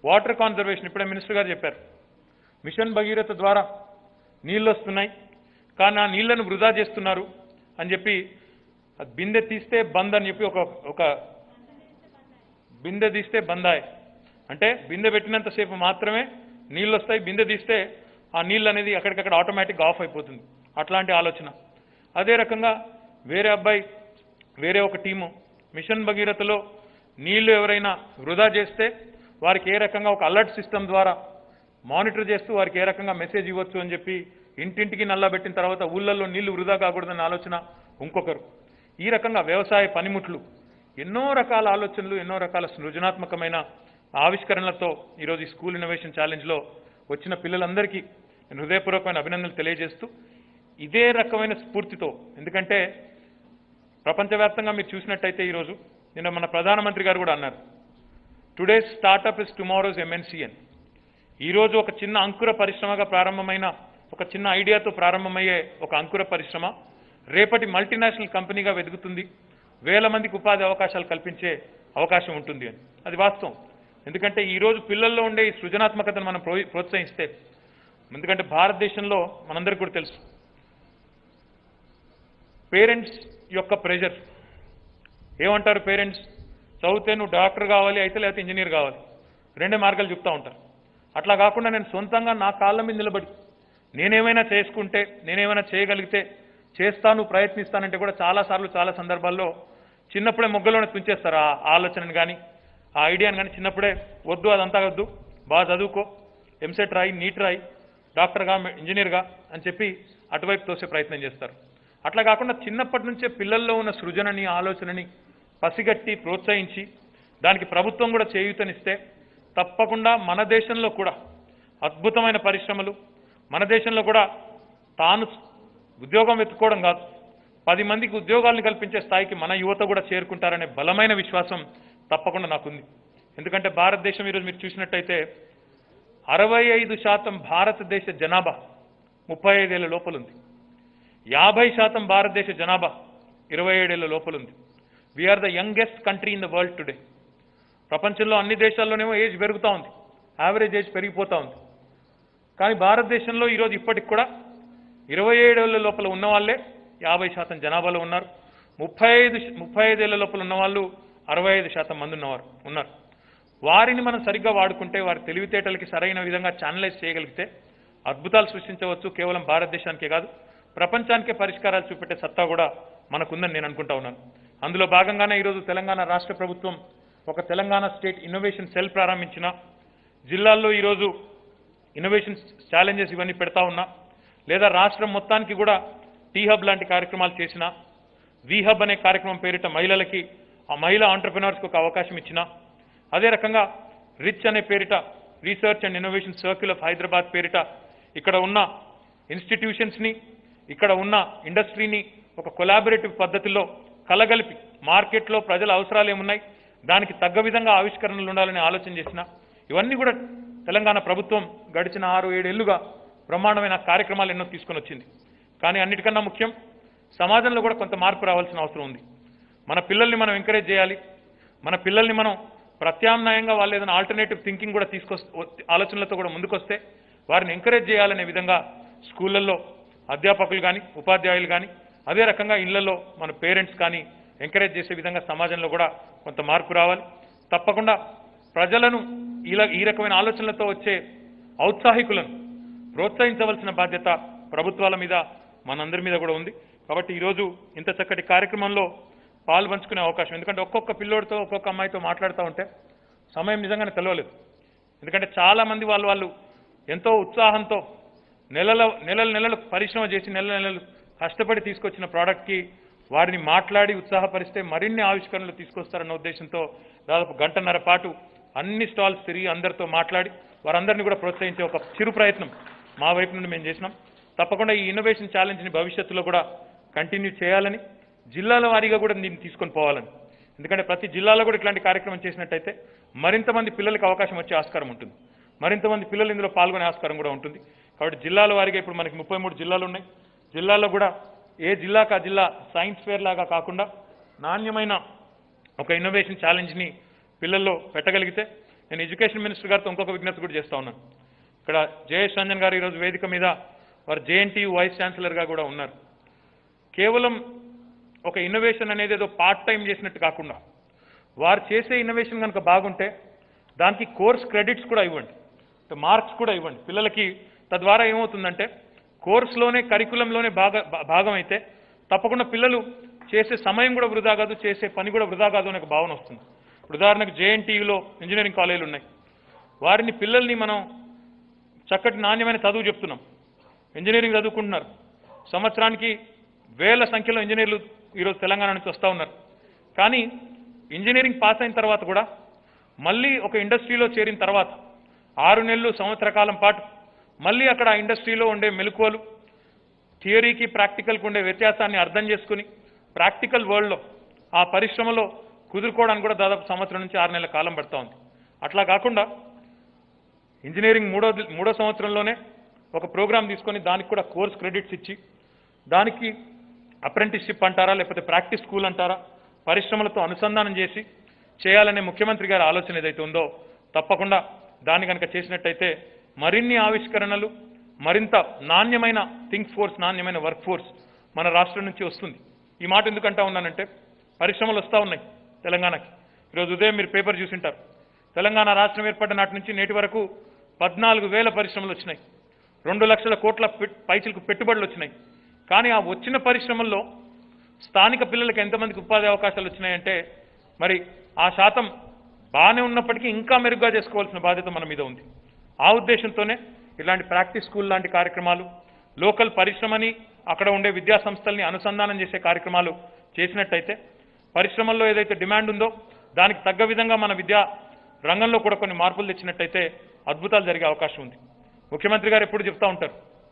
water conservation ఇప్పుడే minister గారు చెప్పారు మిషన్ భగీరథ ద్వారా నీళ్ళు వస్తున్నాయి కానీ ఆ నీళ్లను వృధా చేస్తున్నారు అని చెప్పి అది బిందె తీస్తే బంద్ అని చెప్పి ఒక ఒక బిందె తీస్తే బందాయ్ అంటే బిందె పెట్టినంతసేపు మాత్రమే నీళ్ళు వస్తాయి బిందె తీస్తే ఆ నీళ్ళు అనేది అక్కడికక్కడ ఆటోమేటిక్గా ఆఫ్ అయిపోతుంది అట్లాంటి ఆలోచన అదే రకంగా వేరే అబ్బాయి వేరే ఒక టీము మిషన్ భగీరథలో నీళ్లు ఎవరైనా వృధా చేస్తే వారికి ఏ రకంగా ఒక అలర్ట్ సిస్టమ్ ద్వారా మానిటర్ చేస్తూ వారికి ఏ రకంగా మెసేజ్ ఇవ్వచ్చు అని చెప్పి ఇంటింటికి నల్లబెట్టిన తర్వాత ఊళ్ళల్లో నీళ్లు వృధా కాకూడదన్న ఆలోచన ఇంకొకరు ఈ రకంగా వ్యవసాయ పనిముట్లు ఎన్నో రకాల ఆలోచనలు ఎన్నో రకాల సృజనాత్మకమైన ఆవిష్కరణలతో ఈరోజు ఈ స్కూల్ ఇన్నోవేషన్ ఛాలెంజ్లో వచ్చిన పిల్లలందరికీ నేను హృదయపూర్వకమైన అభినందనలు తెలియజేస్తూ ఇదే రకమైన స్ఫూర్తితో ఎందుకంటే ప్రపంచవ్యాప్తంగా మీరు చూసినట్టయితే ఈరోజు నిన్న మన ప్రధానమంత్రి గారు కూడా అన్నారు today's startup is tomorrow's MNC అని ఈరోజు ఒక చిన్న అంకుర పరిశ్రమగా ప్రారంభమైన ఒక చిన్న ఐడియాతో ప్రారంభమయ్యే ఒక అంకుర పరిశ్రమ రేపటి మల్టీనేషనల్ కంపెనీగా వెదుగుతుంది వేల మందికి ఉపాధి అవకాశాలు కల్పించే అవకాశం ఉంటుంది అని అది వాస్తవం ఎందుకంటే ఈరోజు పిల్లల్లో ఉండే ఈ సృజనాత్మకతను మనం ప్రో- ప్రోత్సహిస్తే ఎందుకంటే భారతదేశంలో మనందరికీ కూడా తెలుసు పేరెంట్స్ యొక్క ప్రెషర్ ఏమంటారు పేరెంట్స్ చదివితే నువ్వు డాక్టర్ కావాలి అయితే లేకపోతే ఇంజనీర్ కావాలి రెండే మార్గాలు చెప్తా ఉంటారు అట్లా కాకుండా నేను సొంతంగా నా కాళ్ళ మీద నిలబడి నేనేమైనా చేసుకుంటే నేనేమైనా చేయగలిగితే చేస్తాను ప్రయత్నిస్తానంటే కూడా చాలాసార్లు చాలా సందర్భాల్లో చిన్నప్పుడే మొగ్గలోనే తుంచేస్తారు ఆ ఆలోచనని కానీ ఆ ఐడియాని కానీ చిన్నప్పుడే వద్దు అదంతా వద్దు బాగా చదువుకో ఎంసెట్ రాయి నీట్ రాయి డాక్టర్గా ఇంజనీర్గా అని చెప్పి అటువైపు తోసే ప్రయత్నం చేస్తారు అట్లా కాకుండా చిన్నప్పటి నుంచే పిల్లల్లో ఉన్న సృజనని ఆలోచనని పసిగట్టి ప్రోత్సహించి దానికి ప్రభుత్వం కూడా చేయూతనిస్తే తప్పకుండా మన దేశంలో కూడా అద్భుతమైన పరిశ్రమలు మన దేశంలో కూడా తాను ఉద్యోగం వెతుక్కోవడం కాదు పది మందికి ఉద్యోగాలను కల్పించే స్థాయికి మన యువత కూడా చేరుకుంటారనే బలమైన విశ్వాసం తప్పకుండా నాకుంది ఎందుకంటే భారతదేశం ఈరోజు మీరు చూసినట్టయితే అరవై ఐదు శాతం భారతదేశ జనాభా ముప్పై ఐదేళ్ల లోపలుంది యాభై శాతం భారతదేశ జనాభా ఇరవై ఏడేళ్ల లోపలుంది we are the youngest country in the world today ప్రపంచంలో అన్ని దేశాల్లోనేమో ఏజ్ పెరుగుతూ ఉంది యావరేజ్ ఏజ్ పెరిగిపోతూ ఉంది కానీ భారతదేశంలో ఈరోజు ఇప్పటికి కూడా ఇరవై ఏడేళ్ల లోపల ఉన్న వాళ్ళే యాభై శాతం జనాభాలో ఉన్నారు ముప్పై ఐదు ముప్పై ఐదేళ్ల లోపల ఉన్న వాళ్ళు అరవై ఐదు శాతం మంది ఉన్నవారు ఉన్నారు వారిని మనం సరిగ్గా వాడుకుంటే వారి తెలివితేటలకి సరైన విధంగా ఛానలైజ్ చేయగలిగితే అద్భుతాలు సృష్టించవచ్చు కేవలం భారతదేశానికే కాదు ప్రపంచానికే పరిష్కారాలు చూపెట్టే సత్తా కూడా మనకుందని నేను అనుకుంటా ఉన్నాను అందులో భాగంగానే ఈరోజు తెలంగాణ రాష్ట్ర ప్రభుత్వం ఒక తెలంగాణ స్టేట్ ఇన్నోవేషన్ సెల్ ప్రారంభించిన జిల్లాల్లో ఈరోజు ఇన్నోవేషన్ ఛాలెంజెస్ ఇవన్నీ పెడతా ఉన్నా లేదా రాష్ట్రం మొత్తానికి కూడా టీ హబ్ లాంటి కార్యక్రమాలు చేసిన వి హబ్ అనే కార్యక్రమం పేరిట మహిళలకి ఆ మహిళా ఆంటర్ప్రినర్స్కి ఒక అవకాశం ఇచ్చిన అదే రకంగా రిచ్ అనే పేరిట research and innovation circle of Hyderabad పేరిట ఇక్కడ ఉన్న ఇన్స్టిట్యూషన్స్ని ఇక్కడ ఉన్న ఇండస్ట్రీని ఒక కొలాబరేటివ్ పద్ధతిలో కలగలిపి మార్కెట్లో ప్రజల అవసరాలు ఏమున్నాయి దానికి తగ్గ విధంగా ఆవిష్కరణలు ఉండాలని ఆలోచన చేసిన ఇవన్నీ కూడా తెలంగాణ ప్రభుత్వం గడిచిన ఆరు ఏడేళ్లుగా బ్రహ్మాండమైన కార్యక్రమాలు ఎన్నో తీసుకొని వచ్చింది కానీ అన్నిటికన్నా ముఖ్యం సమాజంలో కూడా కొంత మార్పు రావాల్సిన అవసరం ఉంది మన పిల్లల్ని మనం ఎంకరేజ్ చేయాలి మన పిల్లల్ని మనం ప్రత్యామ్నాయంగా వాళ్ళు ఏదైనా ఆల్టర్నేటివ్ థింకింగ్ కూడా తీసుకొస్తే ఆలోచనలతో కూడా ముందుకొస్తే వారిని ఎంకరేజ్ చేయాలనే విధంగా స్కూళ్ళల్లో అధ్యాపకులు కానీ ఉపాధ్యాయులు కానీ అదే రకంగా ఇళ్లలో మన పేరెంట్స్ కానీ ఎంకరేజ్ చేసే విధంగా సమాజంలో కూడా కొంత మార్పు రావాలి తప్పకుండా ప్రజలను ఇలా ఈ రకమైన ఆలోచనలతో వచ్చే ఔత్సాహికులను ప్రోత్సహించవలసిన బాధ్యత ప్రభుత్వాల మీద మనందరి మీద కూడా ఉంది కాబట్టి ఈరోజు ఇంత చక్కటి కార్యక్రమంలో పాలు పంచుకునే అవకాశం ఎందుకంటే ఒక్కొక్క పిల్లోడితో ఒక్కొక్క అమ్మాయితో మాట్లాడుతూ ఉంటే సమయం నిజంగానే తెలవలేదు ఎందుకంటే చాలా మంది వాళ్ళు వాళ్ళు ఎంతో ఉత్సాహంతో నెలల నెలల నెలలు పరిశ్రమ చేసి నెల నెలలు కష్టపడి తీసుకొచ్చిన ప్రోడక్ట్కి వారిని మాట్లాడి ఉత్సాహపరిస్తే మరిన్ని ఆవిష్కరణలు తీసుకొస్తారన్న ఉద్దేశంతో దాదాపు గంటన్నర పాటు అన్ని స్టాల్స్ తిరిగి అందరితో మాట్లాడి వారందరినీ కూడా ప్రోత్సహించే ఒక చిరు ప్రయత్నం మా వైపు నుండి మేము చేసినాం తప్పకుండా ఈ ఇన్నోవేషన్ ఛాలెంజ్ని భవిష్యత్తులో కూడా కంటిన్యూ చేయాలని జిల్లాల వారీగా కూడా దీన్ని తీసుకొని పోవాలని ఎందుకంటే ప్రతి జిల్లాలో కూడా ఇట్లాంటి కార్యక్రమం చేసినట్టయితే మరింత మంది పిల్లలకు అవకాశం వచ్చే ఆస్కారం ఉంటుంది మరింత మంది పిల్లలు ఇందులో పాల్గొనే ఆస్కారం కూడా ఉంటుంది కాబట్టి జిల్లాల వారీగా ఇప్పుడు మనకి ముప్పై మూడు జిల్లాలు ఉన్నాయి జిల్లాలో కూడా ఏ జిల్లాకు ఆ జిల్లా సైన్స్ ఫేర్ లాగా కాకుండా నాణ్యమైన ఒక ఇన్నోవేషన్ ఛాలెంజ్ని పిల్లల్లో పెట్టగలిగితే నేను ఎడ్యుకేషన్ మినిస్టర్ గారితో ఇంకొక విజ్ఞప్తి కూడా చేస్తా ఉన్నాను ఇక్కడ జయేష్ రంజన్ గారు ఈరోజు వేదిక మీద వారు జేఎన్టీయూ వైస్ ఛాన్సలర్గా కూడా ఉన్నారు కేవలం ఒక ఇన్నోవేషన్ అనేది ఏదో పార్ట్ టైం చేసినట్టు కాకుండా వారు చేసే ఇన్నోవేషన్ కనుక బాగుంటే దానికి కోర్స్ క్రెడిట్స్ కూడా ఇవ్వండి మార్క్స్ కూడా ఇవ్వండి పిల్లలకి తద్వారా ఏమవుతుందంటే కోర్సులోనే కరికులంలోనే భాగ భా- భాగం అయితే తప్పకుండా పిల్లలు చేసే సమయం కూడా వృధా కాదు చేసే పని కూడా వృధా కాదు అనే ఒక భావన వస్తుంది ఇప్పుడు ఉదాహరణకు జేఎన్టీయూలో ఇంజనీరింగ్ కాలేజీలు ఉన్నాయి వారిని పిల్లల్ని మనం చక్కటి నాణ్యమైన చదువు చెప్తున్నాం ఇంజనీరింగ్ చదువుకుంటున్నారు సంవత్సరానికి వేల సంఖ్యలో ఇంజనీర్లు ఈరోజు తెలంగాణ నుంచి వస్తూ ఉన్నారు కానీ ఇంజనీరింగ్ పాస్ అయిన తర్వాత కూడా మళ్ళీ ఒక ఇండస్ట్రీలో చేరిన తర్వాత ఆరు నెలలు సంవత్సర కాలం పాటు మళ్ళీ అక్కడ ఆ ఇండస్ట్రీలో ఉండే మెలకువలు థియరీకి ప్రాక్టికల్కి ఉండే వ్యత్యాసాన్ని అర్థం చేసుకుని ప్రాక్టికల్ వరల్డ్లో ఆ పరిశ్రమలో కుదురుకోవడానికి కూడా దాదాపు సంవత్సరం నుంచి ఆరు నెలల కాలం పడుతూ ఉంది అట్లా కాకుండా ఇంజనీరింగ్ మూడో మూడో సంవత్సరంలోనే ఒక ప్రోగ్రామ్ తీసుకొని దానికి కూడా కోర్స్ క్రెడిట్స్ ఇచ్చి దానికి అప్రెంటిస్షిప్ అంటారా లేకపోతే ప్రాక్టీస్ స్కూల్ అంటారా పరిశ్రమలతో అనుసంధానం చేసి చేయాలనే ముఖ్యమంత్రి గారి ఆలోచన ఏదైతే ఉందో తప్పకుండా దాన్ని కనుక చేసినట్టయితే మరిన్ని ఆవిష్కరణలు మరింత నాణ్యమైన థింక్ ఫోర్స్ నాణ్యమైన వర్క్ ఫోర్స్ మన రాష్ట్రం నుంచి వస్తుంది ఈ మాట ఎందుకంటా ఉన్నానంటే పరిశ్రమలు వస్తూ ఉన్నాయి తెలంగాణకి ఈరోజు ఉదయం మీరు పేపర్ చూసింటారు తెలంగాణ రాష్ట్రం ఏర్పడ్డ నాటి నుంచి నేటి వరకు పద్నాలుగు వేల పరిశ్రమలు వచ్చినాయి రెండు లక్షల కోట్ల పెట్- పైచిలకు పెట్టుబడులు వచ్చినాయి కానీ ఆ వచ్చిన పరిశ్రమల్లో స్థానిక పిల్లలకు ఎంతమందికి ఉపాధి అవకాశాలు వచ్చినాయంటే మరి ఆ శాతం బాగానే ఉన్నప్పటికీ ఇంకా మెరుగ్గా చేసుకోవాల్సిన బాధ్యత మన మీద ఉంది ఆ ఉద్దేశంతోనే ఇలాంటి ప్రాక్టీస్ స్కూల్ లాంటి కార్యక్రమాలు లోకల్ పరిశ్రమని అక్కడ ఉండే విద్యా సంస్థల్ని అనుసంధానం చేసే కార్యక్రమాలు చేసినట్టయితే పరిశ్రమల్లో ఏదైతే డిమాండ్ ఉందో దానికి తగ్గ విధంగా మన విద్యా రంగంలో కూడా కొన్ని మార్పులు తెచ్చినట్టయితే అద్భుతాలు జరిగే అవకాశం ఉంది ముఖ్యమంత్రి గారు ఎప్పుడు చెప్తా ఉంటారు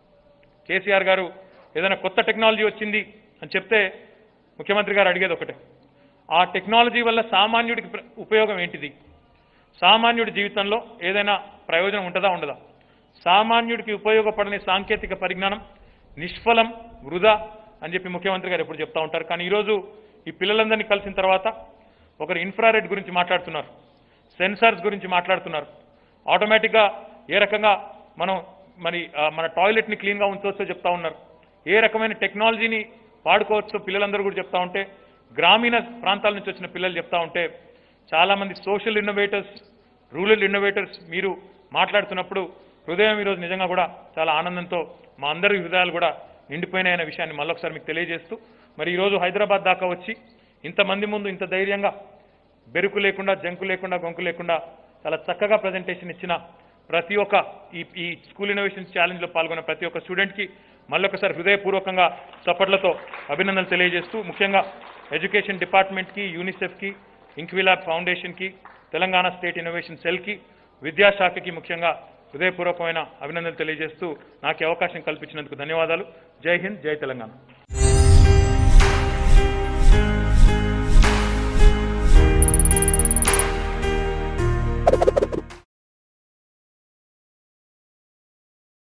కేసీఆర్ గారు ఏదైనా కొత్త టెక్నాలజీ వచ్చింది అని చెప్తే ముఖ్యమంత్రి గారు అడిగేది ఒకటే ఆ టెక్నాలజీ వల్ల సామాన్యుడికి ప్ర- ఉపయోగం ఏంటిది సామాన్యుడి జీవితంలో ఏదైనా ప్రయోజనం ఉంటుందా ఉండదా సామాన్యుడికి ఉపయోగపడని సాంకేతిక పరిజ్ఞానం నిష్ఫలం వృధా అని చెప్పి ముఖ్యమంత్రి గారు ఎప్పుడు చెప్తా ఉంటారు కానీ ఈరోజు ఈ పిల్లలందరినీ కలిసిన తర్వాత ఒకరు ఇన్ఫ్రారెడ్ గురించి మాట్లాడుతున్నారు సెన్సార్స్ గురించి మాట్లాడుతున్నారు ఆటోమేటిక్గా ఏ రకంగా మనం మరి ఆ, మన టాయిలెట్ని క్లీన్గా ఉంచవచ్చో చెప్తా ఉన్నారు ఏ రకమైన టెక్నాలజీని వాడుకోవచ్చో పిల్లలందరూ కూడా చెప్తా ఉంటే గ్రామీణ ప్రాంతాల నుంచి వచ్చిన పిల్లలు చెప్తా ఉంటే చాలామంది సోషల్ ఇన్నోవేటర్స్ రూరల్ ఇన్నోవేటర్స్ మీరు మాట్లాడుతున్నప్పుడు హృదయం ఈరోజు నిజంగా కూడా చాలా ఆనందంతో మా అందరి హృదయాలు కూడా నిండిపోయినాయనే విషయాన్ని మళ్ళొకసారి మీకు తెలియజేస్తూ మరి ఈరోజు హైదరాబాద్ దాకా వచ్చి ఇంతమంది ముందు ఇంత ధైర్యంగా బెరుకు లేకుండా జంకు లేకుండా గొంకు లేకుండా చాలా చక్కగా ప్రజెంటేషన్ ఇచ్చిన ప్రతి ఒక్క ఈ ఈ స్కూల్ ఇన్నోవేషన్ ఛాలెంజ్లో పాల్గొన్న ప్రతి ఒక్క స్టూడెంట్కి మళ్ళొకసారి హృదయపూర్వకంగా చప్పట్లతో అభినందనలు తెలియజేస్తూ ముఖ్యంగా ఎడ్యుకేషన్ డిపార్ట్మెంట్కి యూనిసెఫ్కి ఇంక్విలాబ్ ఫౌండేషన్కి తెలంగాణ స్టేట్ ఇన్నోవేషన్ సెల్కి విద్యాశాఖకి ముఖ్యంగా హృదయపూర్వకమైన అభినందనలు తెలియజేస్తూ నాకు ఈ అవకాశం కల్పించినందుకు ధన్యవాదాలు జై హింద్ జై తెలంగాణ